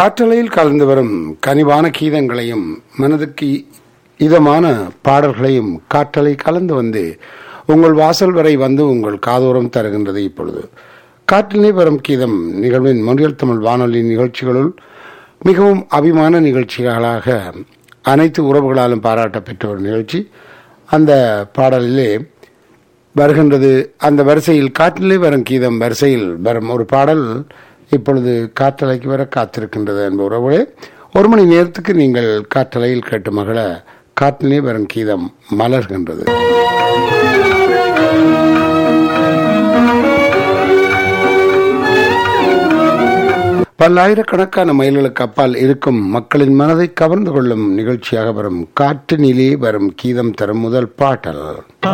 காற்றலையில் கலந்து வரும் கனிவான கீதங்களையும் மனதுக்கு இதமான பாடல்களையும் காற்றலை கலந்து வந்து உங்கள் வாசல் வரை வந்து உங்கள் காதோரம் தருகின்றது இப்பொழுது காற்றிலே வரும் கீதம் நிகழ்வின் மொழியல் தமிழ் வானொலி நிகழ்ச்சிகளுள் மிகவும் அபிமான நிகழ்ச்சிகளாக அனைத்து உறவுகளாலும் பாராட்ட பெற்ற ஒரு நிகழ்ச்சி அந்த பாடலிலே வருகின்றது அந்த வரிசையில் காற்றிலே வரும் கீதம் வரிசையில் வரும் ஒரு பாடல் இப்பொழுது காற்றலைக்கு வர காத்திருக்கின்றது என்ப உறவுகளே ஒரு மணி நேரத்துக்கு நீங்கள் காற்றலையில் கேட்டு மகள காற்றிலே வரும் கீதம் மலர்கின்றது பல்லாயிரக்கணக்கான மைல்களுக்கு அப்பால் இருக்கும் மக்களின் மனதை கவர்ந்து கொள்ளும் நிகழ்ச்சியாக வரும் காற்றினிலே வரும் கீதம் தரும் முதல் பாட்டல்